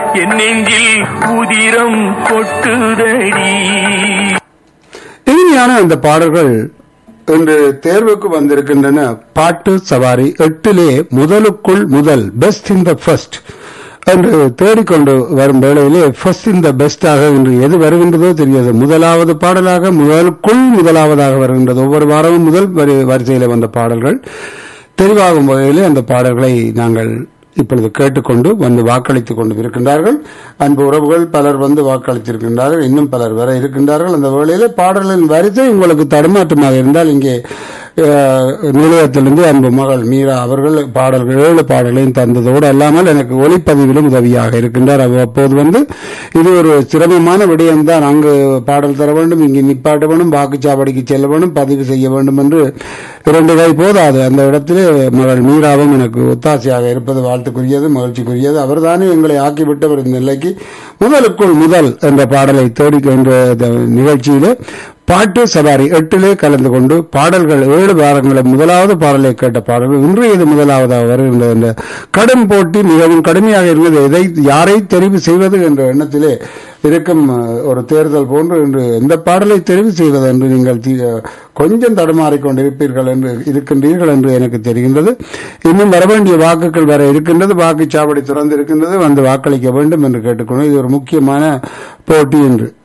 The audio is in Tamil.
என் நெஞ்சில் உதிரம் கொட்டுதடி இனிமையான அந்த பாடல்கள் இன்று தேர்வுக்கு வந்திருக்கின்றன பாட்டு சவாரி எட்டிலே முதலுக்குள் முதல் பெஸ்ட் இன் த ஃபர்ஸ்ட் என்று தேடிக்கொண்டு வரும் வேளையிலே ஃபர்ஸ்ட் இன் த பெஸ்டாக இன்று எது வருகின்றதோ தெரியாது முதலாவது பாடலாக முதலுக்குள் முதலாவதாக வருகின்றது ஒவ்வொரு வாரமும் முதல் வரி- வரிசையிலே வந்த பாடல்கள் தெரிவாகும் வகையிலே அந்த பாடல்களை நாங்கள் இப்பொழுது கேட்டுக்கொண்டு வந்து வாக்களித்துக் கொண்டு இருக்கின்றார்கள் அன்பு உறவுகள் பலர் வந்து வாக்களித்திருக்கின்றார்கள் இன்னும் பலர் வர இருக்கின்றார்கள் அந்த வேளையிலே பாடலின் வரிசை உங்களுக்கு தடுமாற்றமாக இருந்தால் இங்கே அஹ், நிலையத்திலிருந்து அன்பு மகள் மீரா அவர்கள் பாடல்கள் ஏழு பாடலையும் தந்ததோடு அல்லாமல் எனக்கு ஒளிப்பதிவிலும் உதவியாக இருக்கின்றார் அவ- அப்போது வந்து இது ஒரு சிரமமான விடயம்தான் அங்கு பாடல் தர வேண்டும் இங்கு நிப்பாட்ட வேண்டும் வாக்குச்சாவடிக்கு செல்ல வேண்டும் பதிவு செய்ய வேண்டும் என்று இரண்டு கை போதாது அந்த இடத்திலே மகள் மீராவும் எனக்கு ஒத்தாசையாக இருப்பது வாழ்த்துக்குரியது மகிழ்ச்சிக்குரியது அவர்தானே எங்களை ஆக்கிவிட்டவர் இந்த நிலைக்கு முதலுக்குள் முதல் என்ற பாடலை தேடி என்ற இந்த நிகழ்ச்சியிலே பாட்டு சவாரி எட்டிலே கலந்து கொண்டு பாடல்கள் ஏழு வாரங்களும் முதலாவது பாடலை கேட்ட பாடல்கள் இன்று இது முதலாவதாக வருகின்றது என்ற கடும் போட்டி மிகவும் கடுமையாக இருந்தது எதை யாரை தெரிவு செய்வது என்ற எண்ணத்திலே இருக்கும் அஹ், ஒரு தேர்தல் போன்று இன்று எந்த பாடலை தெரிவு செய்வது என்று நீங்கள் தி- கொஞ்சம் தடுமாறிக் கொண்டிருப்பீர்கள் என்று இருக்கின்றீர்கள் என்று எனக்கு தெரிகின்றது இன்னும் வர வேண்டிய வாக்குகள் வர இருக்கின்றது வாக்குச்சாவடி திறந்து இருக்கின்றது வந்து வாக்களிக்க வேண்டும் என்று கேட்டுக்கொண்டு இது ஒரு முக்கியமான போட்டி என்று